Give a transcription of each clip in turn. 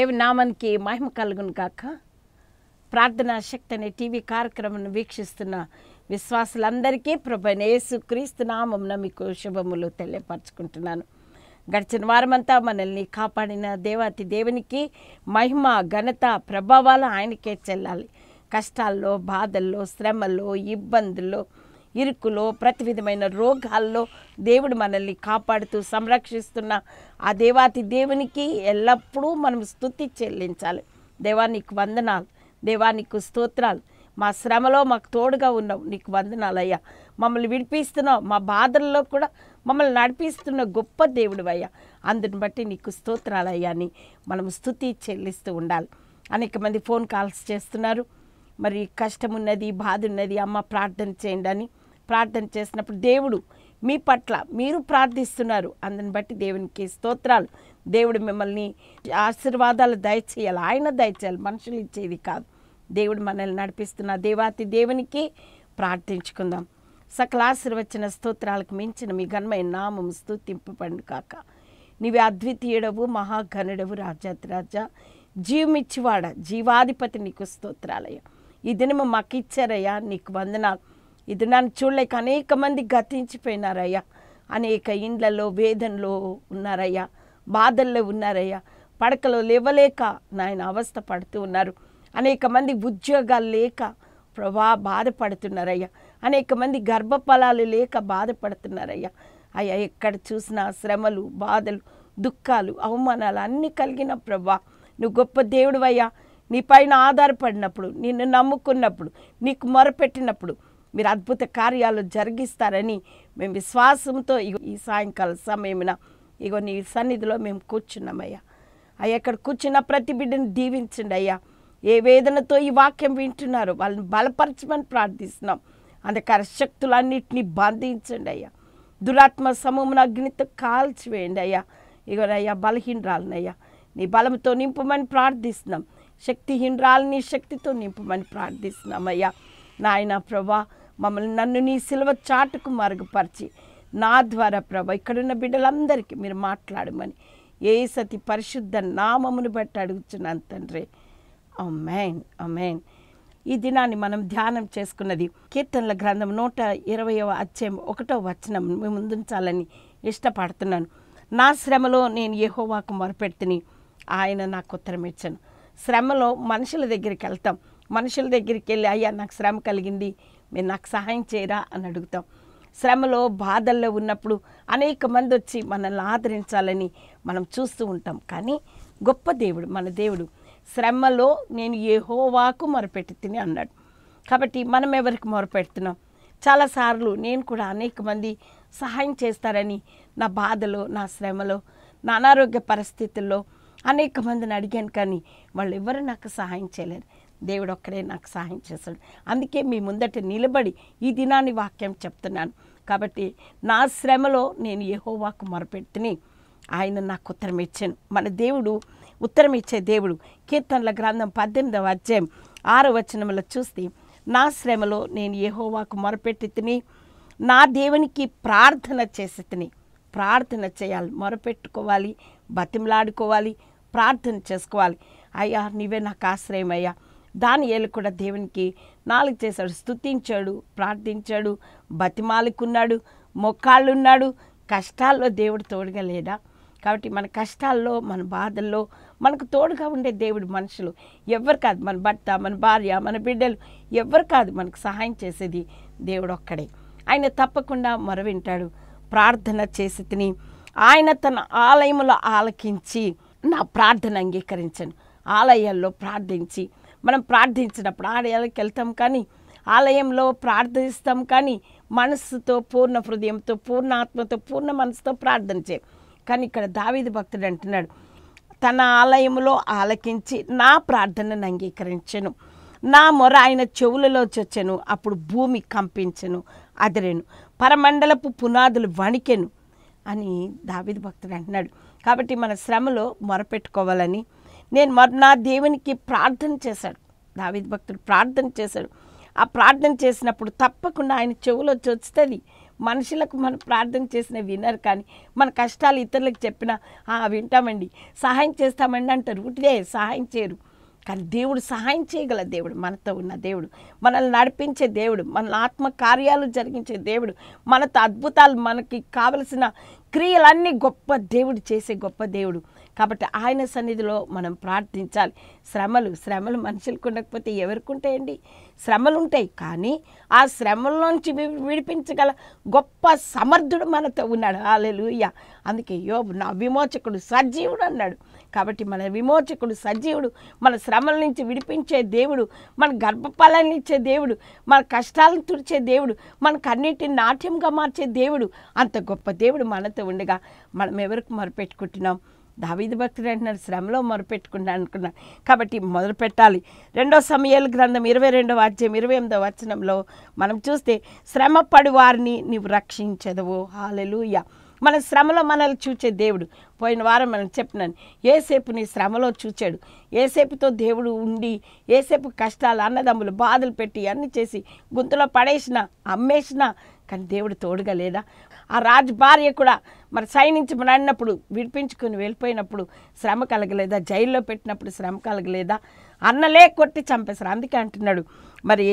దేవుని నామానికి మహిమ కలుగును గాక ప్రార్థనా శక్తి అనే టీవీ కార్యక్రమం వీక్షిస్తున్న విశ్వాసులందరికీ ప్రభైన యేసు క్రీస్తు నామంన మీకు శుభములు తెలియపరచుకుంటున్నాను గడిచిన వారమంతా మనల్ని కాపాడిన దేవాతి దేవునికి మహిమ ఘనత ప్రభావాలు ఆయనకే చెల్లాలి కష్టాల్లో బాధల్లో శ్రమల్లో ఇబ్బందుల్లో ఇరుకులో ప్రతి విధమైన రోగాల్లో దేవుడు మనల్ని కాపాడుతూ సంరక్షిస్తున్న ఆ దేవాతి దేవునికి ఎల్లప్పుడూ మనం స్తుతి చెల్లించాలి దేవా నీకు వందనాలు దేవా నీకు స్తోత్రాలు మా శ్రమలో మాకు తోడుగా ఉన్నావు నీకు వందనాలయ్యా మమ్మల్ని విడిపిస్తున్నావు మా బాధల్లో కూడా మమ్మల్ని నడిపిస్తున్న గొప్ప దేవుడు అయ్యా అందుని బట్టి నీకు స్తోత్రాలయ్యా అని మనం స్తుతి చెల్లిస్తూ ఉండాలి అనేక మంది ఫోన్ కాల్స్ చేస్తున్నారు మరి కష్టం ఉన్నది బాధ ఉన్నది అమ్మ ప్రార్థన చేయండి అని ప్రార్థన చేసినప్పుడు దేవుడు మీ పట్ల మీరు ప్రార్థిస్తున్నారు అందుని బట్టి దేవునికి స్తోత్రాలు దేవుడు మిమ్మల్ని ఆశీర్వాదాలు దయచేయాలి ఆయన దయచేయాలి మనుషులు ఇచ్చేది కాదు దేవుడు మనల్ని నడిపిస్తున్న దేవాతి దేవునికి ప్రార్థించుకుందాం సకల ఆశీర్వచన స్తోత్రాలకు మించిన మీ ఘనమైన నామం స్తుతింపబడి కాక నీవే అద్వితీయుడవు మహాఘనుడవు రాజాతిరాజా జీవమిచ్చివాడ జీవాధిపతి నీకు స్తోత్రాలయ్య ఈ దినము మాకు ఇచ్చారయ్యా నీకు వందనాలు ఈ దినాన్ని చూడలేక అనేక మంది గతించిపోయినారయ్యా అనేక ఇండ్లలో వేదనలో ఉన్నారయ్యా బాధల్లో ఉన్నారయ్యా పడకలో లేవలేక నాయన అవస్థ పడుతూ ఉన్నారు అనేక మంది ఉద్యోగాలు లేక ప్రభా బాధపడుతున్నారయ్యా అనేక మంది గర్భఫలాలు లేక బాధపడుతున్నారయ్యా అయ్యా ఎక్కడ చూసినా శ్రమలు బాధలు దుఃఖాలు అవమానాలు అన్నీ కలిగిన ప్రభా నువ్వు గొప్ప దేవుడు అయ్యా నీ పైన ఆధారపడినప్పుడు నిన్ను నమ్ముకున్నప్పుడు నీకు మొరపెట్టినప్పుడు మీరు అద్భుత కార్యాలు జరిగిస్తారని మేము విశ్వాసంతో ఇగో ఈ సాయంకాల సమయమున ఇగో నీ సన్నిధిలో మేము కూర్చున్నామయ్యా అయ్యా ఇక్కడ కూర్చున్న ప్రతి బిడ్డను దీవించండి అయ్యా ఏ వేదనతో ఈ వాక్యం వింటున్నారో వాళ్ళని బలపరచమని ప్రార్థిస్తున్నాం అంధకార శక్తులన్నింటినీ బంధించండి అయ్యా దురాత్మ సమూహమున అగ్నితో కాల్చివేయండి అయ్యా ఇగోనయ్యా బలహీనరాలనయ్యా నీ బలంతో నింపమని ప్రార్థిస్తున్నాం శక్తిహీనరాలని శక్తితో నింపమని ప్రార్థిస్తున్నాం అయ్యా నాయన ప్రభా మమ్మల్ని నన్ను నీ సిలువ చాటుకు మరుగుపరిచి నా ద్వారా ప్రభా ఇక్కడున్న బిడ్డలందరికీ మీరు మాట్లాడమని ఏ సతి పరిశుద్ధ నామమును బట్టి అడుగుతున్నాను తండ్రి అమేన్ అమేన్ ఈ దినాన్ని మనం ధ్యానం చేసుకున్నది కీర్తనల గ్రంథం నూట ఇరవయవ అధ్యాయం ఒకటో వచనం మీ ముందుంచాలని ఇష్టపడుతున్నాను నా శ్రమలో నేను యెహోవాకు మొరపెడుతుని ఆయన నాకు ఉత్తరం ఇచ్చాను శ్రమలో మనుషుల దగ్గరికి వెళ్తాం మనుషుల దగ్గరికి వెళ్ళి అయ్యా నాకు శ్రమ కలిగింది మీరు నాకు సహాయం చేయరా అని అడుగుతాం శ్రమలో బాధల్లో ఉన్నప్పుడు అనేక మంది వచ్చి మనల్ని ఆదరించాలని మనం చూస్తూ ఉంటాం కానీ గొప్ప దేవుడు మన దేవుడు శ్రమలో నేను యెహోవాకు మొరపెట్టి తిని అన్నాడు కాబట్టి మనం ఎవరికి మొరపెడుతున్నాం చాలాసార్లు నేను కూడా అనేక మంది సహాయం చేస్తారని నా బాధలో నా శ్రమలో నా అనారోగ్య పరిస్థితుల్లో అనేక మందిని అడిగాను కానీ వాళ్ళు ఎవరు నాకు సహాయం చేయలేరు దేవుడు ఒక్కడే నాకు సహాయం చేశాడు అందుకే మీ ముందట నిలబడి ఈ దినాన్ని వాక్యం చెప్తున్నాను కాబట్టి నా శ్రమలో నేను యెహోవాకు మొరపెట్టుని ఆయన నాకు ఉత్తరం ఇచ్చాను మన దేవుడు ఉత్తరం ఇచ్చే దేవుడు కీర్తనల గ్రంథం పద్దెనిమిదవ అధ్యాయం ఆరో వచనంలో చూస్తే నా శ్రమలో నేను యెహోవాకు మొరపెట్టి తిని నా దేవునికి ప్రార్థన చేసి తిని ప్రార్థన చేయాలి మొరపెట్టుకోవాలి బతిమలాడుకోవాలి ప్రార్థన చేసుకోవాలి అయ్యా నీవే నాకు ఆశ్రయం అయ్యా దాని ఏళ్ళు కూడా దేవునికి నాలుగు చేశాడు స్తుతించాడు ప్రార్థించాడు బతిమాలుకున్నాడు మొక్కాళ్ళున్నాడు కష్టాల్లో దేవుడు తోడుగా లేడా కాబట్టి మన కష్టాల్లో మన బాధల్లో మనకు తోడుగా ఉండే దేవుడు మనుషులు ఎవరు కాదు మన భర్త మన భార్య మన బిడ్డలు ఎవరు కాదు మనకు సహాయం చేసేది దేవుడు ఒక్కడే ఆయన తప్పకుండా మొరవింటాడు ప్రార్థన చేసి తిని ఆయన తన ఆలయములో ఆలకించి నా ప్రార్థన అంగీకరించను ఆలయాల్లో ప్రార్థించి మనం ప్రార్థించినప్పుడు ఆలయాలకు వెళ్తాం కానీ ఆలయంలో ప్రార్థిస్తాం కానీ మనస్సుతో పూర్ణ హృదయంతో పూర్ణ ఆత్మతో పూర్ణ మనసుతో ప్రార్థన చేయం కానీ ఇక్కడ దావీదు భక్తుడు అంటున్నాడు తన ఆలయములో ఆలకించి నా ప్రార్థనను అంగీకరించెను నా మొర ఆయన చెవులలో చొచ్చెను అప్పుడు భూమి కంపించెను అదిరెను పరమండలపు పునాదులు వణికెను అని దావిది భక్తుడు అంటున్నాడు కాబట్టి మన శ్రమలో మొరపెట్టుకోవాలని నేను మొర నా దేవునికి ప్రార్థన చేశాడు దావిది భక్తుడు ప్రార్థన చేశాడు ఆ ప్రార్థన చేసినప్పుడు తప్పకుండా ఆయన చెవులో చొచ్చుతుంది మనుషులకు మనం ప్రార్థన చేసిన వినరు కానీ మన కష్టాలు ఇతరులకు చెప్పినా "ఆ, వింటామండి సహాయం చేస్తామండి అంటారు ఉటిదే సహాయం చేయరు కానీ దేవుడు సహాయం చేయగల దేవుడు మనతో ఉన్న దేవుడు మనల్ని నడిపించే దేవుడు మన ఆత్మ కార్యాలు జరిగించే దేవుడు మనతో అద్భుతాలు మనకి కావలసిన క్రియలన్నీ గొప్ప దేవుడు చేసే గొప్ప దేవుడు కాబట్టి ఆయన సన్నిధిలో మనం ప్రార్థించాలి శ్రమలు శ్రమలు మనుషులకు ఉండకపోతే ఎవరికి ఉంటాయండి శ్రమలు ఉంటాయి కానీ ఆ శ్రమల్లోంచి వి- విడిపించగల గొప్ప సమర్థుడు మనతో ఉన్నాడు హాలెలూయ అందుకే యోబు నా విమోచకుడు సజీవుడు అన్నాడు కాబట్టి మన విమోచకుడు సజీవుడు మన శ్రమల నుంచి విడిపించే దేవుడు మన గర్భఫలాన్ని ఇచ్చే దేవుడు మన కష్టాలను తుడిచే దేవుడు మన కన్నిటిని నాట్యంగా మార్చే దేవుడు అంత గొప్ప దేవుడు మనతో ఉండగా మనం ఎవరికి మొరపెట్టుకుంటున్నాం దావీదు భక్తుడు అంటున్నారు శ్రమలో మొరపెట్టుకున్నా అనుకున్నాను కాబట్టి మొదలు పెట్టాలి రెండో సమయాల గ్రంథం ఇరవై రెండవ అధ్యాయం ఇరవై ఎనిమిదవ వచనంలో మనం చూస్తే శ్రమ పడి వారిని నీవు రక్షించదవు హాలెలూయ మన శ్రమలో మనల్ని చూచే దేవుడు పోయిన వారం మనం చెప్పినాను ఏసేపు నీ శ్రమలో చూచాడు ఏసేపుతో దేవుడు ఉండి ఏసేపు కష్టాలు అన్నదమ్ములు బాధలు పెట్టి అన్ని చేసి గుంతలో పడేసిన అమ్మేసిన కానీ దేవుడు తోడుగా లేదా ఆ రాజు భార్య కూడా మరి సైనించి అన్నప్పుడు విడిపించుకొని వెళ్ళిపోయినప్పుడు శ్రమ కలగలేదా జైల్లో పెట్టినప్పుడు శ్రమ కలగలేదా అన్నలే కొట్టి చంపేశారు అందుకే అంటున్నాడు మరి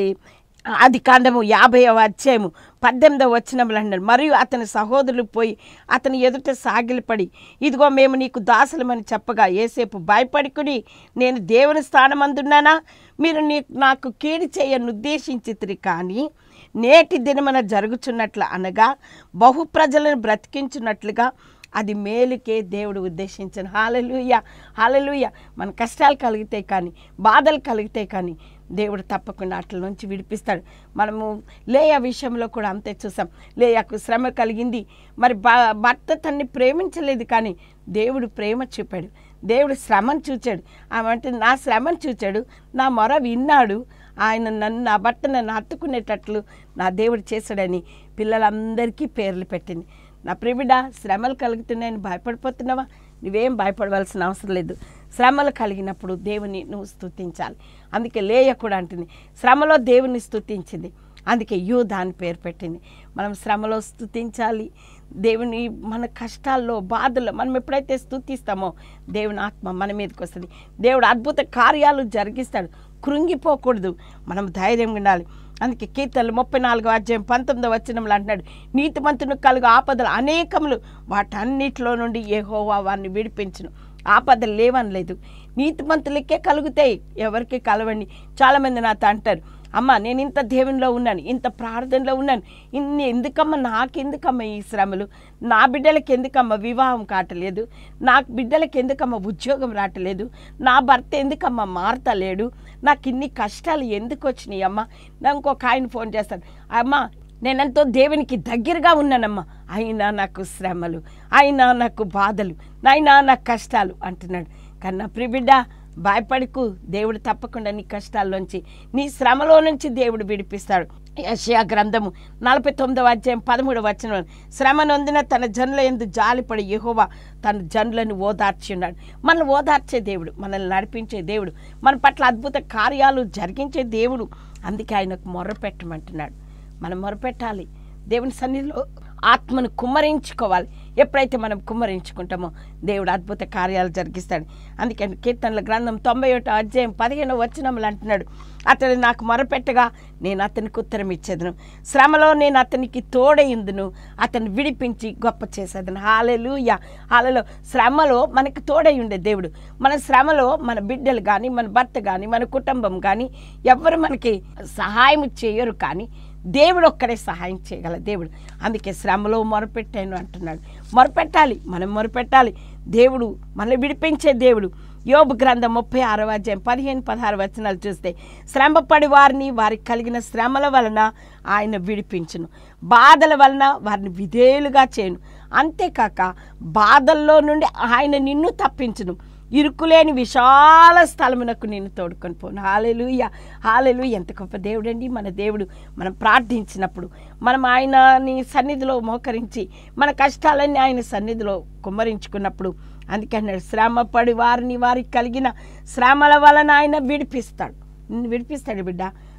ఆది కాండము యాభైవ అధ్యాయము పద్దెనిమిదవ వచనములు అన్నాడు మరియు అతని సహోదరులు పోయి అతని ఎదుట సాగిలపడి ఇదిగో మేము నీకు దాసులమని చెప్పగా ఏసేపు భయపడుకుని నేను దేవుని స్థానమందున్నానా మీరు నీ నాకు కీడు చేయను ఉద్దేశించితిరి కానీ నేటి దినమున జరుగుచున్నట్లు అనగా బహు ప్రజలను బ్రతికించున్నట్లుగా అది మేలుకే దేవుడు ఉద్దేశించిన హాలలుయ హాలలుయ మన కష్టాలు కలిగితే కానీ బాధలు కలిగితే కానీ దేవుడు తప్పకుండా అట్ల నుంచి విడిపిస్తాడు మనము లేయ విషయంలో కూడా అంతే చూసాం లేయకు శ్రమ కలిగింది మరి బ భర్త తన్ని ప్రేమించలేదు కానీ దేవుడు ప్రేమ చూపాడు దేవుడు శ్రమను చూచాడు ఆమె అంటే నా శ్రమను చూచాడు నా మొర విన్నాడు ఆయన నన్ను నా భర్త నన్ను హత్తుకునేటట్లు నా దేవుడు చేశాడని పిల్లలందరికీ పేర్లు పెట్టింది నా ప్రిబిడ శ్రమలు కలుగుతున్నాయని భయపడిపోతున్నావా నువ్వేం భయపడవలసిన అవసరం లేదు శ్రమలు కలిగినప్పుడు దేవుని నువ్వు స్తుతించాలి అందుకే లేయ కూడా అంటుంది శ్రమలో దేవుని స్తుతించింది అందుకే యూ దాని పేరు పెట్టింది మనం శ్రమలో స్తుతించాలి దేవుని మన కష్టాల్లో బాధల్లో మనం ఎప్పుడైతే స్తుతిస్తామో దేవుని ఆత్మ మన మీదకి వస్తుంది దేవుడు అద్భుత కార్యాలు జరిగిస్తాడు కృంగిపోకూడదు మనం ధైర్యంగా ఉండాలి అందుకే కీర్తనలు ముప్పై నాలుగో అధ్యాయం పంతొమ్మిదో వచనంలో అంటున్నాడు నీతిమంతును కలుగు ఆపదలు అనేకములు వాటన్నిటిలో నుండి ఏహోవా వారిని విడిపించును ఆపదలు లేవనలేదు నీతిమంతులకే కలుగుతాయి ఎవరికి కలవండి చాలామంది నాతో అంటారు అమ్మ నేను ఇంత దేవునిలో ఉన్నాను ఇంత ప్రార్థనలో ఉన్నాను ఇన్ని ఎందుకమ్మ నాకెందుకమ్మ ఈ శ్రమలు నా బిడ్డలకి ఎందుకమ్మ వివాహం కావట్లేదు నా బిడ్డలకి ఎందుకమ్మ ఉద్యోగం రావట్లేదు నా భర్త ఎందుకమ్మ మారతలేడు నాకు ఇన్ని కష్టాలు ఎందుకు వచ్చినాయి అమ్మ నా ఇంకొక ఆయన ఫోన్ చేస్తాను అమ్మ నేనెంతో దేవునికి దగ్గరగా ఉన్నానమ్మా అయినా నాకు శ్రమలు అయినా నాకు బాధలు అయినా నాకు కష్టాలు అంటున్నాడు కన్నా ప్రిబిడ్డ భయపడకు దేవుడు తప్పకుండా నీ కష్టాల్లోంచి నీ శ్రమలో నుంచి దేవుడు విడిపిస్తాడు యషయా గ్రంథము నలభై తొమ్మిదవ అధ్యాయం పదమూడవ వచనం శ్రమ నొందిన తన జనుల ఎందు జాలిపడి యెహోవా తన జనులను ఓదార్చి ఉన్నాడు మనల్ని ఓదార్చే దేవుడు మనల్ని నడిపించే దేవుడు మన పట్ల అద్భుత కార్యాలు జరిగించే దేవుడు అందుకే ఆయనకు మొర్ర పెట్టమంటున్నాడు మనం మొరపెట్టాలి దేవుని సన్నిధిలో ఆత్మను కుమ్మరించుకోవాలి ఎప్పుడైతే మనం కుమ్మరించుకుంటామో దేవుడు అద్భుత కార్యాలు జరిగిస్తాడు అందుకని కీర్తనల గ్రంథం తొంభై ఒకటో అధ్యాయం పదిహేను వచనములు అంటున్నాడు అతడు నాకు మొరపెట్టగా నేను అతనికి ఉత్తరం ఇచ్చేదను శ్రమలో నేను అతనికి తోడయిందును అతన్ని విడిపించి గొప్ప చేసేదను హాలెలూయ హాలలో శ్రమలో మనకి తోడై ఉండే దేవుడు మన శ్రమలో మన బిడ్డలు కానీ మన భర్త కానీ మన కుటుంబం కానీ ఎవరు మనకి సహాయం చేయరు కానీ దేవుడు ఒక్కడే సహాయం చేయగల దేవుడు అందుకే శ్రమలో మొరపెట్టాను అంటున్నాడు మొరపెట్టాలి మనం మొరపెట్టాలి దేవుడు మనల్ని విడిపించే దేవుడు యోబు గ్రంథం ముప్పై ఆరవ అధ్యాయం పదిహేను పదహారు వచనాలు చూస్తే శ్రమపడి వారిని వారికి కలిగిన శ్రమల వలన ఆయన విడిపించును బాధల వలన వారిని విధేయులుగా చేయను అంతేకాక బాధల్లో నుండి ఆయన నిన్ను తప్పించును ఇరుకులేని విశాల స్థలమునకు నేను తోడుకొని పోను హాలెలుయ హాలెలు ఎంత గొప్ప దేవుడండి మన దేవుడు మనం ప్రార్థించినప్పుడు మనం ఆయనని సన్నిధిలో మోకరించి మన కష్టాలన్నీ ఆయన సన్నిధిలో కుమ్మరించుకున్నప్పుడు అందుకే అన్నాడు శ్రమ పడి వారిని వారికి కలిగిన శ్రమల వలన ఆయన విడిపిస్తాడు నిన్ను విడిపిస్తాడు బిడ్డ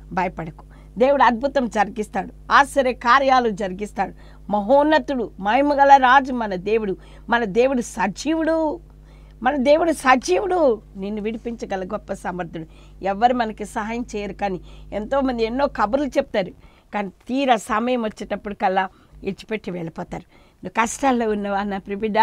భయపడకు దేవుడు అద్భుతం జరిగిస్తాడు ఆశ్చర్య కార్యాలు జరిగిస్తాడు మహోన్నతుడు మహిమగల రాజు మన దేవుడు మన దేవుడు సజీవుడు మన దేవుడు సజీవుడు నిన్ను విడిపించగల గొప్ప సమర్థుడు ఎవరు మనకి సహాయం చేయరు కానీ ఎంతోమంది ఎన్నో కబుర్లు చెప్తారు కానీ తీరా సమయం వచ్చేటప్పుడు కల్లా ఇచ్చిపెట్టి వెళ్ళిపోతారు నువ్వు కష్టాల్లో ఉన్నావా నా ప్రిబిడ్డ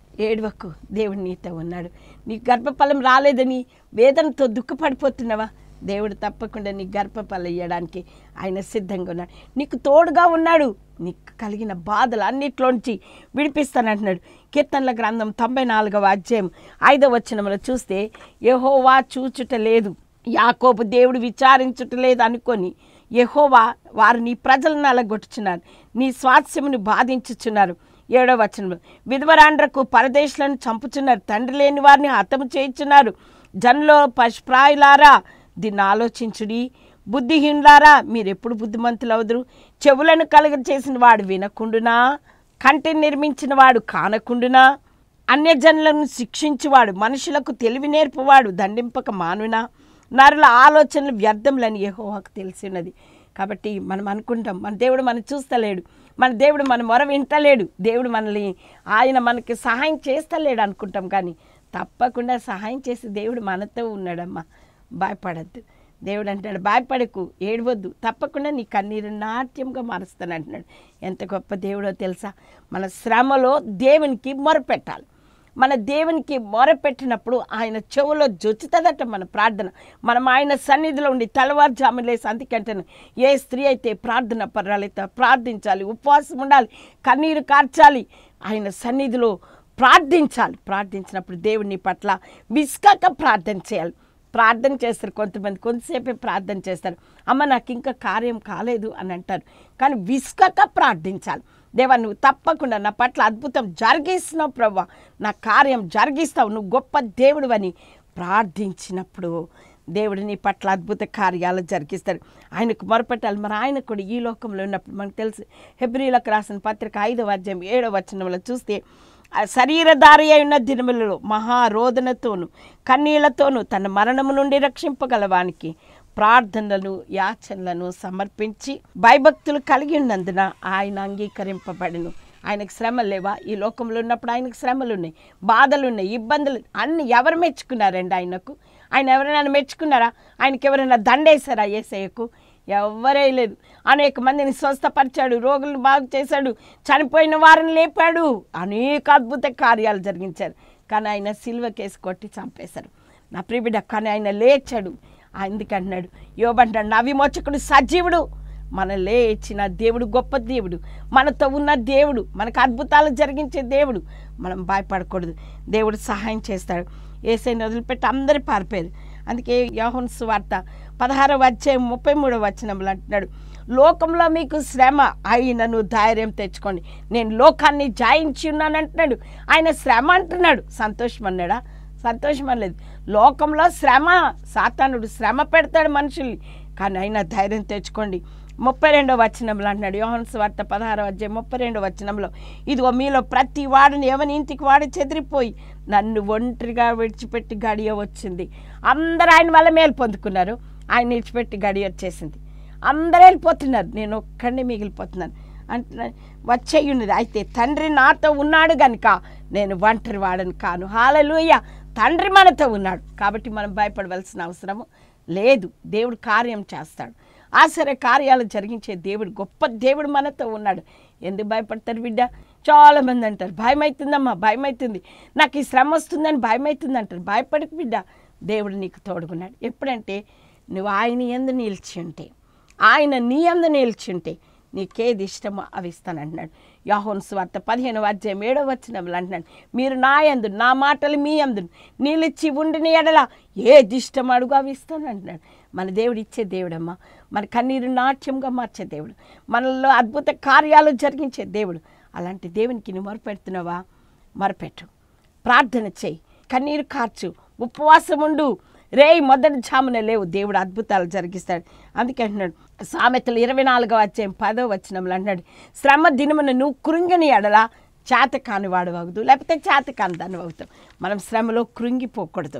ఏడవకు దేవుడు నీతో ఉన్నాడు నీ గర్భఫలం రాలేదని వేదనతో దుఃఖపడిపోతున్నావా దేవుడు తప్పకుండా నీ గర్భఫలం ఇవ్వడానికి ఆయన సిద్ధంగా ఉన్నాడు నీకు తోడుగా ఉన్నాడు నీకు కలిగిన బాధలు అన్నిట్లోంచి విడిపిస్తానంటున్నాడు కీర్తనల గ్రంథం తొంభై నాలుగవ అధ్యాయం ఐదవ వచనంలో చూస్తే యెహోవా చూచుట లేదు యాకోబు దేవుడు విచారించుట లేదు అనుకొని యెహోవా వారు నీ ప్రజలను అలగొట్టుచున్నారు నీ స్వాస్థ్యమును బాధించుచున్నారు ఏడవ వచనంలో విధవరాండ్రకు పరదేశులను చంపుచున్నారు తండ్రి లేని వారిని హతము చేయుచున్నారు జన్లో పశుప్రాయులారా దీన్ని ఆలోచించుడి బుద్ధిహీనులారా మీరు ఎప్పుడు బుద్ధిమంతులు అవుదురు చెవులను కలుగ చేసిన వాడు వినకుండునా కంటిని నిర్మించిన వాడు కానకుండునా అన్యజనులను శిక్షించువాడు మనుషులకు తెలివి నేర్పువాడు దండింపక మానునా నరుల ఆలోచనలు వ్యర్థములని యెహోవాకు తెలిసినది కాబట్టి మనం అనుకుంటాం మన దేవుడు మనం చూస్తలేడు మన దేవుడు మన మొర వింటలేడు దేవుడు మనల్ని ఆయన మనకి సహాయం చేస్తలేడు అనుకుంటాం కానీ తప్పకుండా సహాయం చేసి దేవుడు మనతో ఉన్నాడమ్మా భయపడద్దు దేవుడు అంటాడు భయపడకు ఏడవద్దు తప్పకుండా నీ కన్నీరు నాట్యంగా మారుస్తాను అంటున్నాడు ఎంత గొప్ప దేవుడో తెలుసా మన శ్రమలో దేవునికి మొరపెట్టాలి మన దేవునికి మొరపెట్టినప్పుడు ఆయన చెవులో జొచ్చుతుందట మన ప్రార్థన మనం ఆయన సన్నిధిలో ఉండి తెల్లవారుజాము లేసి అందుకంటాను ఏ స్త్రీ అయితే ప్రార్థన పర్వాలైతే ప్రార్థించాలి ఉపవాసం ఉండాలి కన్నీరు కార్చాలి ఆయన సన్నిధిలో ప్రార్థించాలి ప్రార్థించినప్పుడు దేవుని పట్ల విసుకక ప్రార్థన చేయాలి ప్రార్థన చేస్తారు కొంతమంది కొంతసేపే ప్రార్థన చేస్తారు అమ్మ నాకు ఇంకా కార్యం కాలేదు అని అంటారు కానీ విసుకక ప్రార్థించాలి దేవా నువ్వు తప్పకుండా నా పట్ల అద్భుతం జరిగిస్తున్నావు ప్రభా నా కార్యం జరిగిస్తావు నువ్వు గొప్ప దేవుడు అని ప్రార్థించినప్పుడు దేవుడు నీ పట్ల అద్భుత కార్యాలు జరిగిస్తాడు ఆయనకు మొరపెట్టాలి మరి ఆయన కూడా ఈ లోకంలో ఉన్నప్పుడు మనకు తెలుసు హెబ్రిలకు రాసిన పత్రిక ఐదవ అధ్యాయం ఏడవ వచనంలో చూస్తే ఆ శరీరధారి అయిన దినములలో మహారోదనతోను కన్నీళ్లతోనూ తన మరణము నుండి రక్షింపగలవానికి ప్రార్థనలను యాచనలను సమర్పించి భయభక్తులు కలిగి ఉన్నందున ఆయన అంగీకరింపబడిను ఆయనకు శ్రమలు లేవా ఈ లోకంలో ఉన్నప్పుడు ఆయనకు శ్రమలు ఉన్నాయి బాధలు ఉన్నాయి ఇబ్బందులు అన్ని ఎవరు మెచ్చుకున్నారండి ఆయనకు ఆయన ఎవరైనా మెచ్చుకున్నారా ఆయనకి ఎవరైనా దండేశారా ఏసయ్యకు ఎవరే లేదు అనేక మందిని స్వస్థపరిచాడు రోగులను బాగు చేశాడు చనిపోయిన వారిని లేపాడు అనేక అద్భుత కార్యాలు జరిగించారు కానీ ఆయన సిల్వ కేసు కొట్టి చంపేశారు నా ప్రిబిడ కానీ ఆయన లేచాడు అందుకంటున్నాడు యోబంటాడు నా విమోచకుడు సజీవుడు మన లేచిన దేవుడు గొప్ప దేవుడు మనతో ఉన్న దేవుడు మనకు అద్భుతాలు జరిగించే దేవుడు మనం భయపడకూడదు దేవుడు సహాయం చేస్తాడు ఏసైని వదిలిపెట్టి అందరు పారిపోయారు అందుకే యోహన్ సువార్త పదహారవ అధ్యాయం ముప్పై మూడవ వచనంలో అంటున్నాడు లోకంలో మీకు శ్రమ అయినను ధైర్యం తెచ్చుకోండి నేను లోకాన్ని జాయించి ఉన్నాను అంటున్నాడు ఆయన శ్రమ అంటున్నాడు సంతోషం అన్నాడా సంతోషం అనలేదు లోకంలో శ్రమ సాతానుడు శ్రమ పెడతాడు మనుషుల్ని కానీ అయినా ధైర్యం తెచ్చుకోండి ముప్పై రెండో వచనంలో అంటున్నాడు యోహన్ స్వార్త పదహారో అధ్యాయం ముప్పై రెండో వచనంలో ఇదిగో మీలో ప్రతి వాడిని ఎవని ఇంటికి వాడు చెదిరిపోయి నన్ను ఒంటరిగా విడిచిపెట్టి గడియ వచ్చింది అందరూ ఆయన వల్ల మేలు పొందుకున్నారు ఆయన విడిచిపెట్టి గడియ వచ్చేసింది అందరూ వెళ్ళిపోతున్నారు నేను ఒక్కడిని మిగిలిపోతున్నాను అంటే వచ్చేయున్నది అయితే తండ్రి నాతో ఉన్నాడు గనుక నేను ఒంటరి వాడని కాను హాలలుయ్య తండ్రి మనతో ఉన్నాడు కాబట్టి మనం భయపడవలసిన అవసరము లేదు దేవుడు కార్యం చేస్తాడు ఆశ్చర్య కార్యాలు జరిగించే దేవుడు గొప్ప దేవుడు మనతో ఉన్నాడు ఎందుకు భయపడతారు బిడ్డ చాలామంది అంటారు భయం అవుతుందమ్మా భయం అవుతుంది నాకు ఈ శ్రమ వస్తుందని భయం అవుతుంది అంటారు భయపడకు బిడ్డ దేవుడు నీకు తోడుకున్నాడు ఎప్పుడంటే నువ్వు ఆయన ఎందు నిలిచి ఉంటే ఆయన నీ అందు నిలిచి ఉంటే నీకేది ఇష్టమో అవి ఇస్తానంటున్నాడు యాహోన్ స్వార్త పదిహేను అధ్యాయం ఏడవ వచ్చినప్పుడు అంటున్నాడు మీరు నా యందు నా మాటలు మీ అందు నిలిచి ఉండిన ఎడల ఏది ఇష్టం అడుగు అవి ఇస్తాను అంటున్నాడు మన దేవుడు ఇచ్చే దేవుడమ్మా మన కన్నీరు నాట్యంగా మార్చే దేవుడు మనలో అద్భుత కార్యాలు జరిగించే దేవుడు అలాంటి దేవునికి నువ్వు మొరపెడుతున్నావా మొరపెట్టు ప్రార్థన చేయి కన్నీరు కార్చు ఉపవాసం ఉండు రేయ్ మొదటి జామున లేవు దేవుడు అద్భుతాలు జరిగిస్తాడు అందుకే అంటున్నాడు సామెతలు ఇరవై నాలుగో అధ్యాయం పదో వచనంలో అంటున్నాడు శ్రమ దినమున నువ్వు కృంగని ఎడలా చేత కాని వాడు అవుతావు లేకపోతే చేత కాని దాన్ని అవుతావు మనం శ్రమలో కృంగిపోకూడదు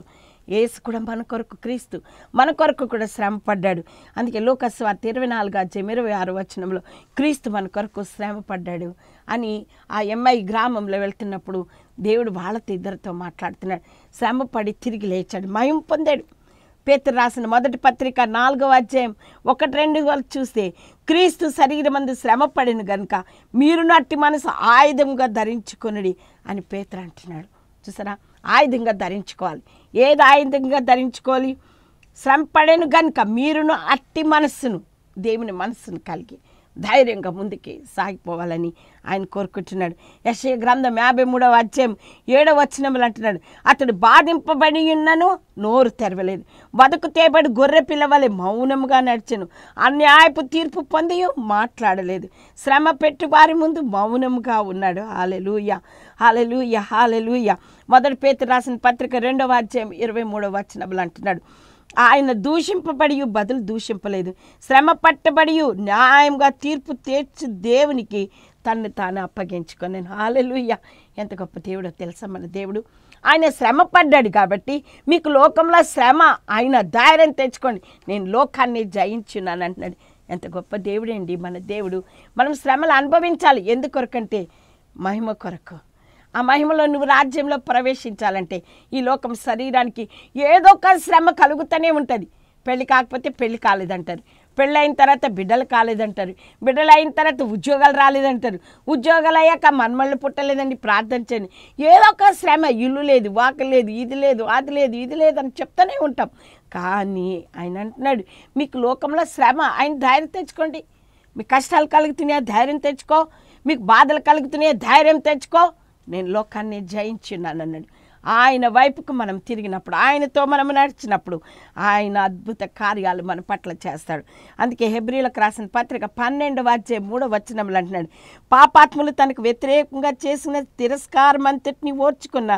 ఏసు కూడా మన కొరకు క్రీస్తు మన కొరకు కూడా శ్రమ పడ్డాడు అందుకే లోకస్వార్త ఇరవై నాలుగు అధ్యాయం ఇరవై ఆరు వచనంలో క్రీస్తు మన కొరకు శ్రమ పడ్డాడు అని ఆ ఎంఐ గ్రామంలో వెళ్తున్నప్పుడు దేవుడు వాళ్ళతో ఇద్దరితో మాట్లాడుతున్నాడు శ్రమ పడి తిరిగి లేచాడు మయం పొందాడు పేతురు రాసిన మొదటి పత్రిక నాలుగవ అధ్యాయం ఒకటి రెండు వరకు చూస్తే క్రీస్తు శరీరమందు శ్రమ పడిన గనుక మీరు నట్టి మనసు ఆయుధంగా ధరించుకొనుడి అని పేతురు అంటున్నాడు చూసారా ఆయుధంగా ధరించుకోవాలి ఏది ఆయుధంగా ధరించుకోవాలి శ్రమ పడేను గనుక మీరును అట్టి మనస్సును దేవుని మనస్సును కలిగి ధైర్యంగా ముందుకి సాగిపోవాలని ఆయన కోరుకుంటున్నాడు యశయ గ్రంథం యాభై మూడవ అధ్యాయం ఏడవ వచనములు అంటున్నాడు అతడు బాధింపబడి ఉన్నను నోరు తెరవలేదు బతుకు తేబడి గొర్రె పిల్లవలే మౌనముగా నడిచెను అన్యాయపు తీర్పు పొంది మాట్లాడలేదు శ్రమ పెట్టి వారి ముందు మౌనముగా ఉన్నాడు హాలెలూయ హాలెలూయ హాలెలూయ మొదటి పేతురు రాసిన పత్రిక రెండవ అధ్యాయం ఇరవై మూడవ వచనములు అంటున్నాడు ఆయన దూషింపబడి బదులు దూషింపలేదు శ్రమ పట్టబడి న్యాయంగా తీర్పు తీర్చు దేవునికి తన్ను తాను అప్పగించుకొని హాలెలుయ్య ఎంత గొప్ప దేవుడో తెలుసా మన దేవుడు ఆయన శ్రమ పడ్డాడు కాబట్టి మీకు లోకంలో శ్రమ ఆయన ధైర్యం తెచ్చుకోండి నేను లోకాన్ని జయించున్నాను అంటున్నాడు ఎంత గొప్ప దేవుడండి మన దేవుడు మనం శ్రమలు అనుభవించాలి ఎందుకొరకంటే మహిమ కొరకు ఆ మహిమలో నువ్వు రాజ్యంలో ప్రవేశించాలంటే ఈ లోకం శరీరానికి ఏదో ఒక శ్రమ కలుగుతూనే ఉంటుంది పెళ్లి కాకపోతే పెళ్లి కాలేదంటారు పెళ్ళి అయిన తర్వాత బిడ్డలు కాలేదంటారు బిడ్డలు అయిన తర్వాత ఉద్యోగాలు రాలేదంటారు ఉద్యోగాలు అయ్యాక మన్మళ్ళు పుట్టలేదండి ప్రార్థన చేయండి ఏదో ఒక శ్రమ ఇల్లు లేదు వాక లేదు ఇది లేదు అది లేదు ఇది లేదు అని చెప్తూనే ఉంటాం కానీ ఆయన అంటున్నాడు మీకు లోకంలో శ్రమ ఆయన ధైర్యం తెచ్చుకోండి మీకు కష్టాలు కలుగుతున్నాయా ధైర్యం తెచ్చుకో మీకు బాధలు కలుగుతున్నాయా ధైర్యం తెచ్చుకో నేను లోకాన్ని జయించున్నాను అన్నాడు ఆయన వైపుకు మనం తిరిగినప్పుడు ఆయనతో మనం నడిచినప్పుడు ఆయన అద్భుత కార్యాలు మన పట్ల చేస్తాడు అందుకే హెబ్రిలకు రాసిన పత్రిక పన్నెండవ అధ్యాయం మూడవ వచనములు అంటున్నాడు పాపాత్ములు తనకు వ్యతిరేకంగా చేసిన తిరస్కారం అంతటిని ఓర్చుకున్న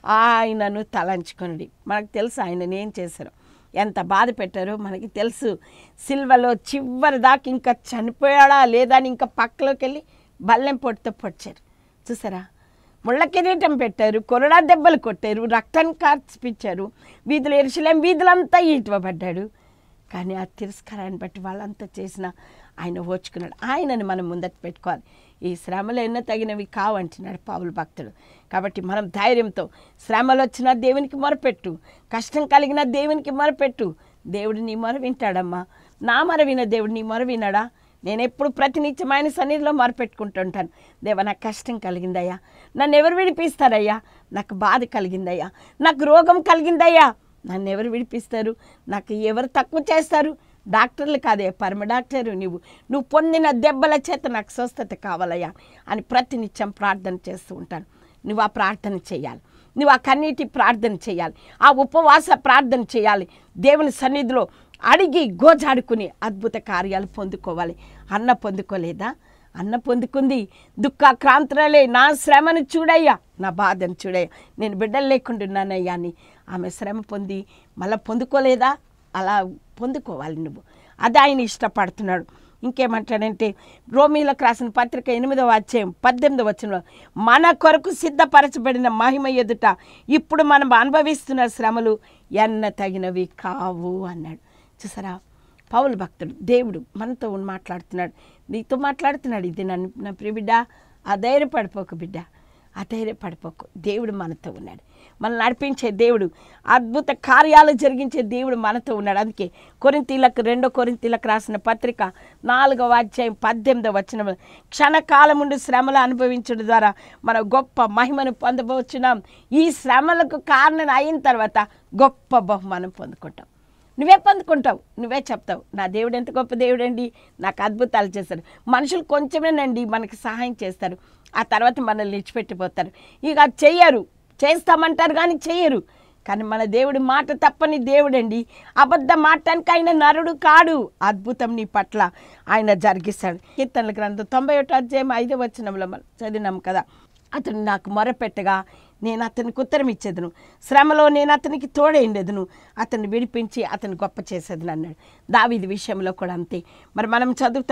ఆయనను తలంచుకునడి మనకు తెలుసు ఆయనను ఏం చేశారు ఎంత బాధ పెట్టారో మనకి తెలుసు సిల్వలో చివరి దాకా ఇంకా చనిపోయాడా లేదా అని ఇంకా పక్కలోకి వెళ్ళి బల్లెం పొడితో పొడిచారు చూసారా ముళ్ళ కిరీటం పెట్టారు కొరడా దెబ్బలు కొట్టారు రక్తాన్ని కార్చిపించారు వీధులు ఎరుసలేం వీధులంతా ఈటువబడ్డాడు కానీ ఆ తిరస్కారాన్ని బట్టి వాళ్ళంతా చేసిన ఆయన ఓచుకున్నాడు ఆయనని మనం ముందట పెట్టుకోవాలి ఈ శ్రమలు ఎన్నో తగినవి కావంటున్నాడు పావులు భక్తుడు కాబట్టి మనం ధైర్యంతో శ్రమలు వచ్చినా దేవునికి మొరపెట్టు కష్టం కలిగిన దేవునికి మొరపెట్టు దేవుడు నీ మొర వింటాడమ్మా నా మొర విన దేవుడు నీ మొర వినడా నేను ఎప్పుడు ప్రతినిత్యం ఆయన సన్నిధిలో మొరపెట్టుకుంటుంటాను దేవ నాకు కష్టం కలిగిందయ్యా నన్ను ఎవరు విడిపిస్తారయ్యా నాకు బాధ కలిగిందయ్యా నాకు రోగం కలిగిందయ్యా నన్ను ఎవరు విడిపిస్తారు నాకు ఎవరు తక్కువ చేస్తారు డాక్టర్లు కాదే పరమ డాక్టరు నువ్వు నువ్వు పొందిన దెబ్బల చేత నాకు స్వస్థత కావాలయ్యా అని ప్రతినిత్యం ప్రార్థన చేస్తూ ఉంటాను నువ్వు ఆ ప్రార్థన చేయాలి నువ్వు ఆ కన్నీటి ప్రార్థన చేయాలి ఆ ఉపవాస ప్రార్థన చేయాలి దేవుని సన్నిధిలో అడిగి గోజాడుకుని అద్భుత కార్యాలు పొందుకోవాలి అన్న పొందుకోలేదా అన్న పొందుకుంది దుఃఖ క్రాంతులే నా శ్రమను చూడయ్యా నా బాధను చూడయ్యా నేను బిడ్డలు లేకుండానయ్యా అని ఆమె శ్రమ పొంది మళ్ళీ పొందుకోలేదా అలా పొందుకోవాలి నువ్వు అది ఆయన ఇష్టపడుతున్నాడు ఇంకేమంటాడంటే రోమీలకు రాసిన పత్రిక ఎనిమిదవ అధ్యాయం పద్దెనిమిదవ వచనంలో మన కొరకు సిద్ధపరచబడిన మహిమ ఎదుట ఇప్పుడు మనం అనుభవిస్తున్న శ్రమలు ఎన్న తగినవి కావు అన్నాడు చూసారా పౌలు భక్తుడు దేవుడు మనతో ఉండి మాట్లాడుతున్నాడు నీతో మాట్లాడుతున్నాడు ఇది నన్ను నా ప్రియ బిడ్డ అధైర్యపడిపోకు బిడ్డ అధైర్యపడిపోకు దేవుడు మనతో ఉన్నాడు మనం నడిపించే దేవుడు అద్భుత కార్యాలు జరిగించే దేవుడు మనతో ఉన్నాడు అందుకే కొరింతీలకు రెండో కొరింతీలకు రాసిన పత్రిక నాలుగవ అధ్యాయం పద్దెనిమిదవ వచ్చిన క్షణకాలముండి శ్రమలు అనుభవించడం ద్వారా మన గొప్ప మహిమను పొందబోచున్నాం ఈ శ్రమలకు కారణం అయిన తర్వాత గొప్ప బహుమానం పొందుకుంటాం నువ్వే పొందుకుంటావు నువ్వే చెప్తావు నా దేవుడు ఎంత గొప్ప దేవుడండి నాకు అద్భుతాలు చేస్తారు మనుషులు కొంచెమేనండి మనకి సహాయం చేస్తారు ఆ తర్వాత మనల్ని విడిచిపెట్టిపోతారు ఇక అది చెయ్యరు చేస్తామంటారు కానీ చెయ్యరు కానీ మన దేవుడు మాట తప్పని దేవుడండి అబద్ధ మాటానికి ఆయన నరుడు కాడు అద్భుతం నీ పట్ల ఆయన జరిగిస్తాడు కీర్తనల గ్రంథం తొంభై ఒకటో అధ్యాయం ఐదో వచనంలో మనం చదివినాం కదా అతను నాకు మొరపెట్టగా నేను అతనికి ఉత్తరం ఇచ్చేదను శ్రమలో నేను అతనికి తోడైండేదను అతన్ని విడిపించి అతను గొప్ప చేసేదను అన్నాడు దావీది విషయంలో కూడా అంతే మరి మనం చదువుతాం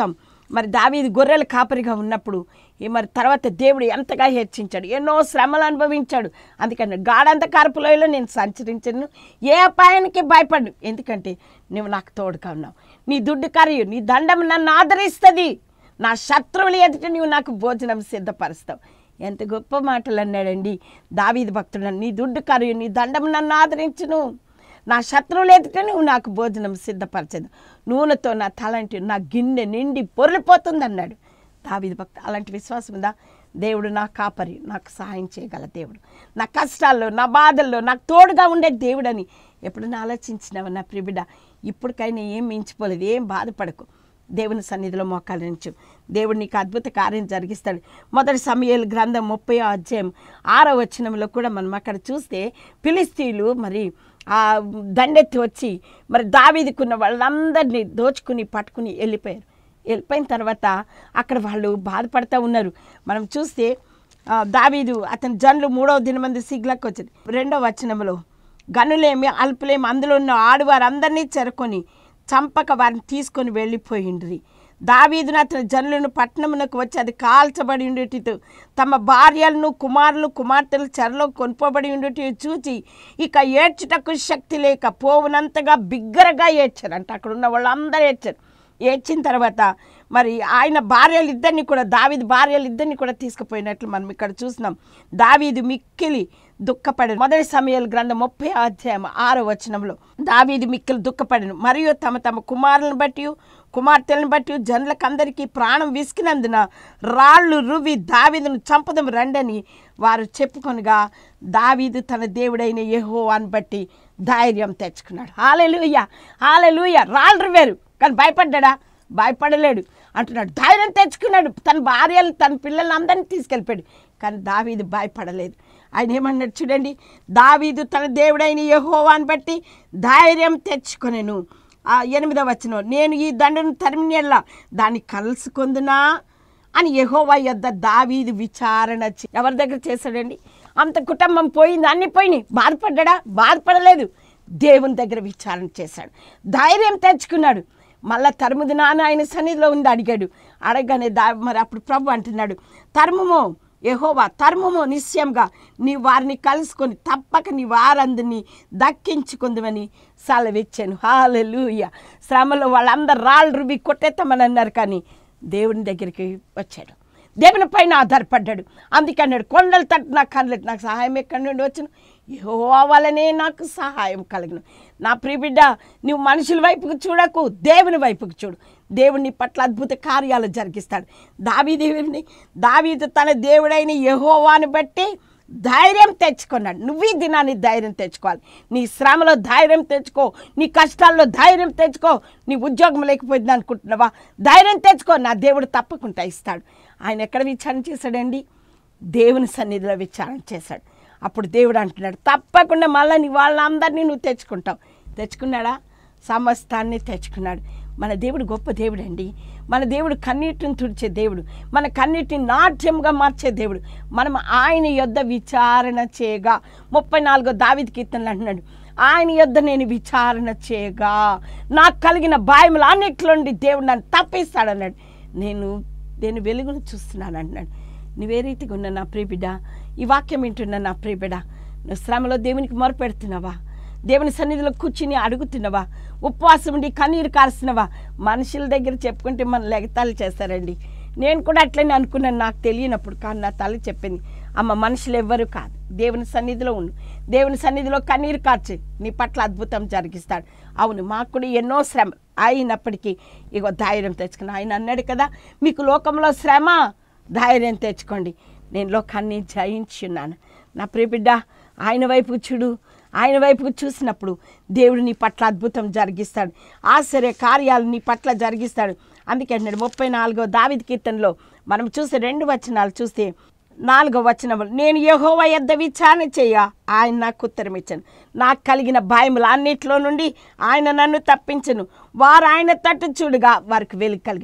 మరి దావీది గొర్రెల కాపరిగా ఉన్నప్పుడు ఈ మరి తర్వాత దేవుడు ఎంతగా హెచ్చించాడు ఎన్నో శ్రమలు అనుభవించాడు అందుకని గాఢంధకారపు లోయలో నేను సంచరించను ఏ అపాయానికి భయపడు ఎందుకంటే నువ్వు నాకు తోడుగా ఉన్నావు నీ దుడ్డు కరియు నీ దండం నన్ను ఆదరిస్తుంది నా శత్రువులు ఎదుట నీవు నాకు భోజనం సిద్ధపరుస్తావు ఎంత గొప్ప మాటలు అన్నాడండి దావీది భక్తుడు నీ దుడ్డు కరియు నీ దండం నన్ను ఆదరించును నా శత్రువులు ఎదుట నువ్వు నాకు భోజనం సిద్ధపరచదు నూనెతో నా తలంటి నా గిన్నె నిండి పొర్లిపోతుంది అన్నాడు దావీది భక్త అలాంటి విశ్వాసం ఉందా దేవుడు నా కాపరి నాకు సహాయం చేయగల దేవుడు నా కష్టాల్లో నా బాధల్లో నాకు తోడుగా ఉండే దేవుడని ఎప్పుడైనా ఆలోచించినావా నా ప్రిబిడ ఇప్పటికైనా ఏం మించిపోలేదు ఏం బాధపడకు దేవుని సన్నిధిలో మోకాలించు దేవుడు నీకు అద్భుత కార్యం జరిగిస్తాడు మొదటి సమయాలు గ్రంథం ముప్పై అధ్యాయం ఆరో వచనంలో కూడా మనం అక్కడ చూస్తే ఫిలిస్తీన్లు మరి ఆ దండెత్తి వచ్చి మరి దావీదుకున్న వాళ్ళందరినీ దోచుకుని పట్టుకుని వెళ్ళిపోయారు వెళ్ళిపోయిన తర్వాత అక్కడ వాళ్ళు బాధపడతా ఉన్నారు మనం చూస్తే ఆ, దావీదు అతని జనులు మూడవ దినమంది సిగ్లకు వచ్చింది రెండవ వచనంలో గనులేమి అల్పులేమి అందులో ఉన్న ఆడవారందరినీ చెరుకొని చంపక వారిని తీసుకొని వెళ్ళిపోయిండ్రి దావీదును అతని జనులను పట్టణమునకు వచ్చి అది కాల్చబడి ఉండేటితో తమ భార్యలను కుమారులు కుమార్తెలు చెరలో కొనుపోబడి ఉండేటి చూచి ఇక ఏడ్చుటకు శక్తి లేక పోవునంతగా బిగ్గరగా ఏడ్చారు అంటే అక్కడ ఉన్న వాళ్ళందరూ ఏడ్చారు ఏడ్చిన తర్వాత మరి ఆయన భార్యలు ఇద్దరిని కూడా దావీదు భార్యలు ఇద్దరిని కూడా తీసుకుపోయినట్లు మనం ఇక్కడ చూస్తున్నాం దావీదు మిక్కిలి దుఃఖపడను మొదటి సమయాల గ్రంథం ముప్పై అధ్యాయం ఆరో వచనంలో దావీదు మిక్కిలి దుఃఖపడను మరియు తమ తమ కుమారులను బట్టి కుమార్తెలను బట్టి జనులకందరికీ ప్రాణం విసికినందున రాళ్ళు రువి దావీదును చంపదం రండని వారు చెప్పుకొనగా దావీదు తన దేవుడైన యెహోవాను బట్టి ధైర్యం తెచ్చుకున్నాడు హాలెలూయ హాలెలూయ రాళ్ళు రువేరు కానీ భయపడ్డా భయపడలేడు అంటున్నాడు ధైర్యం తెచ్చుకున్నాడు తన భార్యలు తన పిల్లలు అందరినీ తీసుకెళ్ళిపోయాడు కానీ దావీదు భయపడలేదు ఆయన ఏమన్నాడు చూడండి దావీదు తన దేవుడైన యెహోవాను బట్టి ధైర్యం తెచ్చుకొనెను ఆ ఎనిమిదవ వచనం నేను ఈ దండను తరిమినెల్లా దాన్ని కలుసుకొందునా అని యెహోవా యొద్ద దావీదు విచారణ చే- ఎవరి దగ్గర చేశాడండి అంత కుటుంబం పోయింది అన్ని పోయినాయి బాధపడ్డా బాధపడలేదు దేవుని దగ్గర విచారణ చేశాడు ధైర్యం తెచ్చుకున్నాడు మళ్ళా తరుముది నాన్న ఆయన సన్నిధిలో ఉంది అడిగాడు అడగగానే దా మరి అప్పుడు ప్రభు అంటున్నాడు తరుముమో యెహోవా తరుముమో నిశ్చయంగా నీ వారిని కలుసుకొని తప్పక నీ వారందరినీ దక్కించుకుందామని సెలవిచ్చాను హాలెలూయ శ్రమలో వాళ్ళందరూ రాళ్ళు రుబి కొట్టేస్తామని అన్నారు కానీ దేవుని దగ్గరికి వచ్చాడు దేవుని పైన ఆధారపడ్డాడు అందుకే అన్నాడు కొండలు తట్టు నాకు కనలేదు నాకు సహాయం ఎక్కడి నుండి వచ్చును యెహోవా వలనే నాకు సహాయం కలిగిన నా ప్రియబిడ్డ నువ్వు మనుషుల వైపుకు చూడకు దేవుని వైపుకు చూడు దేవుని పట్ల అద్భుత కార్యాలు జరిగిస్తాడు దావీదేవుని దావీదు తన దేవుడైన యెహోవాని బట్టి ధైర్యం తెచ్చుకున్నాడు నువ్వు ఈ దినాన్ని ధైర్యం తెచ్చుకోవాలి నీ శ్రమలో ధైర్యం తెచ్చుకో నీ కష్టాల్లో ధైర్యం తెచ్చుకో నీ ఉద్యోగం లేకపోయింది అనుకుంటున్నావా ధైర్యం తెచ్చుకో నా దేవుడు తప్పకుండా ఇస్తాడు ఆయన ఎక్కడ విచారణ చేశాడండి దేవుని సన్నిధిలో విచారణ చేశాడు అప్పుడు దేవుడు అంటున్నాడు తప్పకుండా మళ్ళీ నీ వాళ్ళందరినీ నువ్వు తెచ్చుకుంటావు తెచ్చుకున్నాడా సమస్తాన్ని తెచ్చుకున్నాడు మన దేవుడు గొప్ప దేవుడు అండి మన దేవుడు కన్నీటిని తుడిచే దేవుడు మన కన్నీటిని నాట్యంగా మార్చే దేవుడు మనం ఆయన యొద్ద విచారణ చేయగా ముప్పై నాలుగో దావిది కీర్తనలు అంటున్నాడు ఆయన యొద్ద నేను విచారణ చేయగా నాకు కలిగిన భయములు అన్నిట్లోండి దేవుడు నన్ను తప్పిస్తాడన్నాడు నేను నేను వెలుగును చూస్తున్నాను అంటున్నాడు నువ్వే రీతిగా ఉన్నా నా ప్రియబిడ్డ ఈ వాక్యం వింటున్నా నా ప్రియబిడ్డ నువ్వు శ్రమలో దేవునికి మొరపెడుతున్నావా దేవుని సన్నిధిలో కూర్చుని అడుగుతున్నావా ఉపవాసం ఉండి కన్నీరు కారుస్తున్నావా మనుషుల దగ్గర చెప్పుకుంటే మన లెగతాలు చేస్తారండి నేను కూడా అట్లనే అనుకున్నాను నాకు తెలియనప్పుడు కానీ నా తల్లి చెప్పింది అమ్మ మనుషులు ఎవ్వరు కాదు దేవుని సన్నిధిలో ఉండు దేవుని సన్నిధిలో కన్నీరు కార్చి నీ పట్ల అద్భుతం జరిగిస్తాడు అవును మాకు కూడా ఎన్నో శ్రమ అయినప్పటికీ ఇగో ధైర్యం తెచ్చుకుని ఆయన అన్నాడు కదా మీకు లోకంలో శ్రమ ధైర్యం తెచ్చుకోండి నేను లోకాన్ని జయించున్నాను నా ప్రియబిడ్డ ఆయన వైపు చూడు ఆయన వైపుకు చూసినప్పుడు దేవుడు నీ పట్ల అద్భుతం జరిగిస్తాడు ఆశ్చర్య కార్యాలు నీ పట్ల జరిగిస్తాడు అందుకే అంటున్నాడు ముప్పై నాలుగో దావిది కీర్తనలో మనం చూస్తే రెండు వచనాలు చూస్తే నాలుగో వచనం నేను యెహోవా యొద్ద విచారణ చేయ ఆయన నాకు ఉత్తరం ఇచ్చాను నాకు కలిగిన భయములు అన్నిట్లో నుండి ఆయన నన్ను తప్పించను వారు ఆయన తట్టు చూడగా వారికి వెలుగు కలిగాను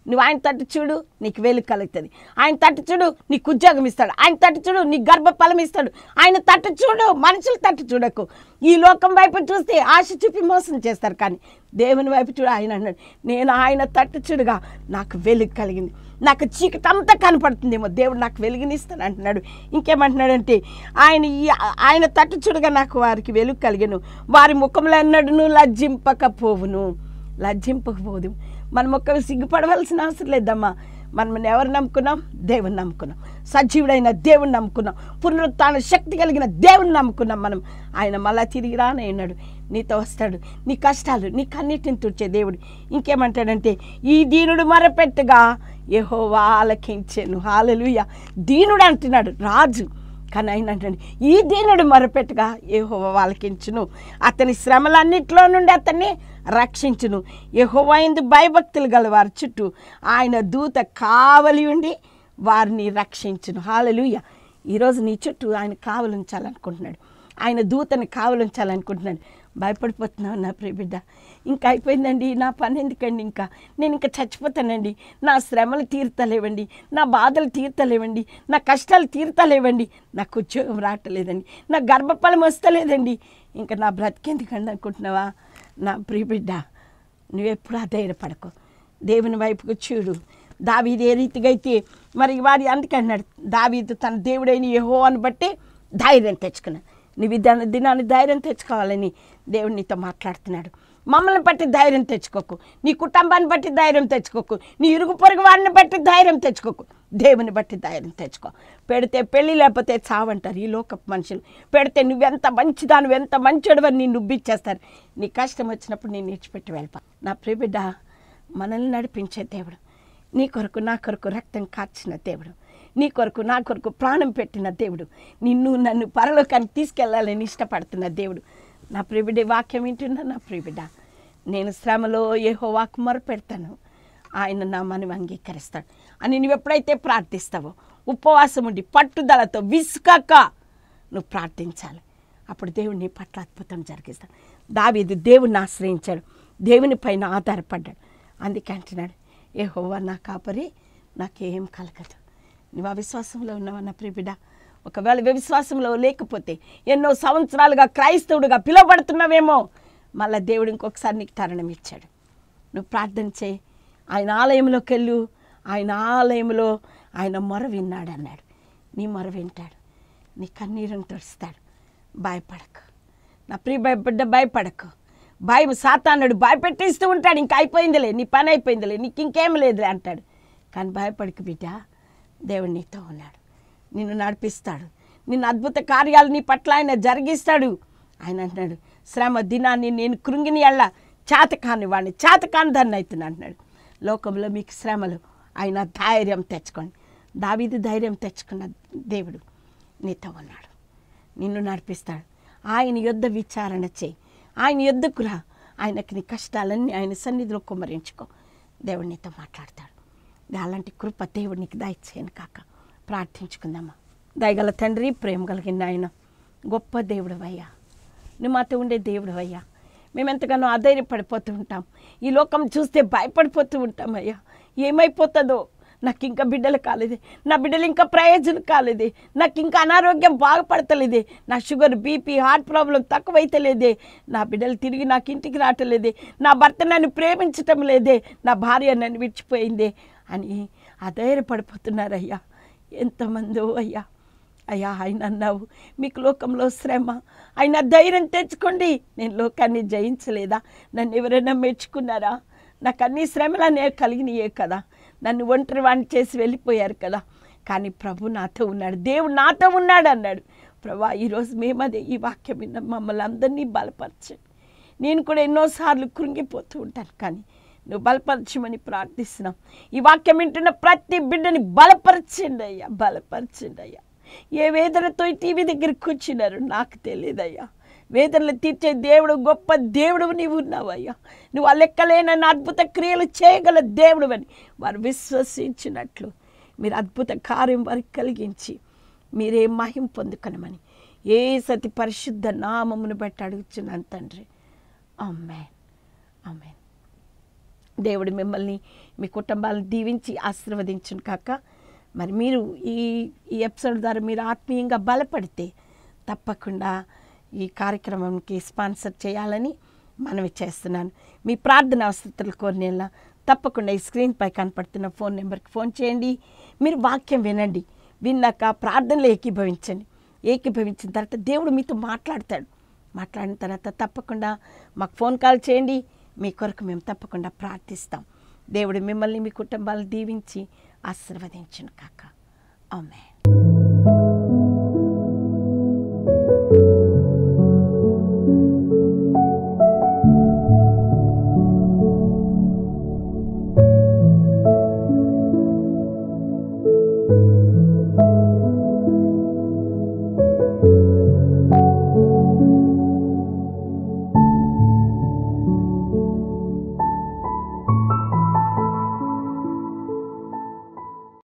నువ్వు ఆయన తట్టు చూడు నీకు వెలుగు కలుగుతుంది ఆయన తట్టు చూడు నీకు ఉద్యోగం ఇస్తాడు ఆయన తట్టు చూడు నీకు గర్భఫలం ఇస్తాడు ఆయన తట్టు చూడు మనుషుల తట్టు చూడకు ఈ లోకం వైపు చూస్తే ఆశ చూపి మోసం చేస్తారు కానీ దేవుని వైపు చూడు ఆయన అన్నాడు నేను ఆయన తట్టు చూడుగా నాకు వెలుగు కలిగింది నాకు చీకటి అంతా కనపడుతుందేమో దేవుడు నాకు వెలుగునిస్తాను అంటున్నాడు ఇంకేమంటున్నాడంటే ఆయన ఈ ఆయన తట్టు చూడగా నాకు వారికి వెలుగు కలిగను వారి ముఖంలో ఎన్నడును లజ్జింపకపోవును లజ్జింపకపోదు మనం ఒక్క సిగ్గుపడవలసిన అవసరం లేదమ్మా మనం ఎవరు నమ్ముకున్నాం దేవుని నమ్ముకున్నాం సజీవుడైన దేవుని నమ్ముకున్నాం పునరుత్న శక్తి కలిగిన దేవుని నమ్ముకున్నాం మనం ఆయన మళ్ళా తిరిగి రానే ఉన్నాడు నీతో వస్తాడు నీ కష్టాలు నీ కన్నిటిని తుడిచే దేవుడు ఇంకేమంటాడంటే ఈ దీనుడు మరపెట్టగా ఏహో ఆలకించాను హాలలుయ దీనుడు అంటున్నాడు రాజు కానీ ఆయన అంటే ఈ దీనుడు మొరపెట్టుగా ఏహోవ వాళ్ళకించును అతని శ్రమలన్నిట్లో నుండి అతన్ని రక్షించును యెహోవా యందు భయభక్తులు గల వారి చుట్టూ ఆయన దూత కావలి ఉండి వారిని రక్షించును హాలలుయ ఈరోజు నీ చుట్టూ ఆయన కావలించాలనుకుంటున్నాడు ఆయన దూతని కావలించాలనుకుంటున్నాడు భయపడిపోతున్నావు నా ప్రియబిడ్డ ఇంకా అయిపోయిందండి నా పని ఎందుకండి ఇంకా నేను ఇంకా చచ్చిపోతానండి నా శ్రమలు తీర్తలేవండి నా బాధలు తీర్తలేవండి నా కష్టాలు తీర్తలేవండి నాకు ఉద్యోగం రావట్లేదండి నా గర్భఫలం వస్తలేదండి ఇంకా నా బ్రతికెందుకండి అనుకుంటున్నావా నా ప్రియబిడ్డ నువ్వెప్పుడు అధైర్యపడకు దేవుని వైపుకు చూడు దావీదు ఏ రీతిగా అయితే మరి వారి అందుకే అన్నాడు దావీదు తన దేవుడైన యహో అని బట్టి ధైర్యం తెచ్చుకున్నాడు నువ్వు ఈ దిన దినాన్ని ధైర్యం తెచ్చుకోవాలని దేవుడు నీతో మాట్లాడుతున్నాడు మమ్మల్ని బట్టి ధైర్యం తెచ్చుకోకు నీ కుటుంబాన్ని బట్టి ధైర్యం తెచ్చుకోకు నీ ఇరుగు పొరుగు వారిని బట్టి ధైర్యం తెచ్చుకోకు దేవుని బట్టి ధైర్యం తెచ్చుకో పెడితే పెళ్ళి లేకపోతే చావంటారు ఈ లోకపు మనుషులు పెడితే నువ్వెంత మంచిదా నువ్వెంత మంచోడువని నేను నువ్విచ్చేస్తారు నీ కష్టం వచ్చినప్పుడు నేను విడిచిపెట్టి వెళ్ళిపో నా ప్రియబిడ్డ మనల్ని నడిపించే దేవుడు నీ కొరకు నా కొరకు రక్తం కార్చిన దేవుడు నీ కొరకు నా కొరకు ప్రాణం పెట్టిన దేవుడు నిన్ను నన్ను పరలోకానికి తీసుకెళ్ళాలని ఇష్టపడుతున్న దేవుడు నా ప్రియబిడ్డ వాక్యం వింటున్నా నా ప్రియబిడ్డ నేను శ్రమలో ఏహో వాకు మొరపెడతాను ఆయన నా మనం అంగీకరిస్తాడు అని నువ్వు ఎప్పుడైతే ప్రార్థిస్తావో ఉపవాసం ఉండి పట్టుదలతో విసుకక నువ్వు ప్రార్థించాలి అప్పుడు దేవుడు నీ పట్ల అద్భుతం జరిగిస్తాడు దావీదు దేవుణ్ణి ఆశ్రయించాడు దేవుని పైన ఆధారపడ్డాడు అందుకే అంటున్నాడు ఏ హోవా నా కాపరి నాకేం కలగదు నువ్వు ఆ విశ్వాసంలో ఉన్నావా నా ప్రియబిడ్డ ఒకవేళ విశ్వాసంలో లేకపోతే ఎన్నో సంవత్సరాలుగా క్రైస్తవుడుగా పిలువబడుతున్నావేమో మళ్ళీ దేవుడు ఇంకొకసారి నీకు తరుణం ఇచ్చాడు నువ్వు ప్రార్థన చేయి ఆయన ఆలయంలోకి వెళ్ళు ఆయన ఆలయంలో ఆయన మొర విన్నాడు అన్నాడు నీ మొర వింటాడు నీ కన్నీరుని తుడుస్తాడు భయపడకు నా ప్రియ భయపడ్డ భయపడకు భయం సాతానుడు భయపెట్టిస్తూ ఉంటాడు ఇంకా అయిపోయిందిలే నీ పని అయిపోయిందిలే నీకు ఇంకేం లేదులే అంటాడు కానీ భయపడకు బిడ్డ దేవుడు నీతో ఉన్నాడు నిన్ను నడిపిస్తాడు నిన్ను అద్భుత కార్యాలు నీ పట్ల ఆయన జరిగిస్తాడు ఆయన అంటున్నాడు శ్రమ దినాన్ని నేను కృంగిని ఎళ్ళ చేతకాని వాడిని చేతకాని దాన్ని అవుతున్నా అంటున్నాడు లోకంలో మీకు శ్రమలు ఆయన ధైర్యం తెచ్చుకోండి దావీదు ధైర్యం తెచ్చుకున్న దేవుడు నీతో ఉన్నాడు నిన్ను నడిపిస్తాడు ఆయన యుద్ధ విచారణ చేయి ఆయన యుద్ధకు రా ఆయనకి నీ కష్టాలన్నీ ఆయన సన్నిధిలో కుమ్మరించుకో దేవుడు నీతో మాట్లాడతాడు అలాంటి కృప దేవుడు నీకు దయచేయను కాక ప్రార్థించుకుందామా దయగల తండ్రి ప్రేమ కలిగిన ఆయన గొప్ప దేవుడు అయ్యా నువ్వు మాతో ఉండే దేవుడు అయ్యా మేము ఎంతగానో అధైర్యపడిపోతూ ఉంటాం ఈ లోకం చూస్తే భయపడిపోతూ ఉంటాం అయ్యా ఏమైపోతుందో నాకు ఇంకా బిడ్డలు కాలేదే నా బిడ్డలు ఇంకా ప్రయోజనం కాలేదే నాకు ఇంకా అనారోగ్యం బాగుపడతలేదే నా షుగర్ బీపీ హార్ట్ ప్రాబ్లం తక్కువైతలేదే నా బిడ్డలు తిరిగి నాకు ఇంటికి రావట్లేదే నా భర్త నన్ను ప్రేమించటం లేదే నా భార్య నన్ను విడిచిపోయిందే అని అధైర్యపడిపోతున్నారయ్యా ఎంతమందో అయ్యా అయ్యా ఆయన అన్నావు మీకు లోకంలో శ్రమ ఆయన ధైర్యం తెచ్చుకోండి నేను లోకాన్ని జయించలేదా నన్ను ఎవరైనా మెచ్చుకున్నారా నాకు అన్ని శ్రమలనే కలిగినాయే కదా నన్ను ఒంటరి వాణ్ణి చేసి వెళ్ళిపోయారు కదా కానీ ప్రభు నాతో ఉన్నాడు దేవుడు నాతో ఉన్నాడు అన్నాడు ప్రభా ఈరోజు మేమదే ఈ వాక్యం విన్న మమ్మల్ని అందరినీ బలపరచండి నేను కూడా ఎన్నోసార్లు కృంగిపోతూ ఉంటాను కానీ నువ్వు బలపరచమని ప్రార్థిస్తున్నాం ఈ వాక్యం వింటున్న ప్రతి బిడ్డని బలపరచండి అయ్యా బలపరచండి అయ్యా ఏ వేదనతో ఈ టీవీ దగ్గర కూర్చున్నారు నాకు తెలియదయ్యా వేదనలు తీర్చే దేవుడు గొప్ప దేవుడు నీవు ఉన్నావయ్యా నువ్వు ఆ లెక్కలేనన్న అద్భుత క్రియలు చేయగల దేవుడు అని వారు విశ్వసించినట్లు మీరు అద్భుత కార్యం వారికి కలిగించి మీరే మహిం పొందుకనమని ఏ సతి పరిశుద్ధ నామమును బట్టి అడుగుచున్నాను తండ్రి అమ్మే అమ్మే దేవుడు మిమ్మల్ని మీ కుటుంబాలను దీవించి ఆశీర్వదించును కాక మరి మీరు ఈ ఈ ఎపిసోడ్ ద్వారా మీరు ఆత్మీయంగా బలపడితే తప్పకుండా ఈ కార్యక్రమంకి స్పాన్సర్ చేయాలని మనవి చేస్తున్నాను మీ ప్రార్థన అవసరతలు కోరినేలా తప్పకుండా ఈ స్క్రీన్పై కనపడుతున్న ఫోన్ నెంబర్కి ఫోన్ చేయండి మీరు వాక్యం వినండి విన్నాక ప్రార్థనలో ఏకీభవించండి ఏకీభవించిన తర్వాత దేవుడు మీతో మాట్లాడతాడు మాట్లాడిన తర్వాత తప్పకుండా మాకు ఫోన్ కాల్ చేయండి మీ కొరకు మేము తప్పకుండా ప్రార్థిస్తాం దేవుడు మిమ్మల్ని మీ కుటుంబాలను దీవించి ఆశీర్వదించును కాక ఆమె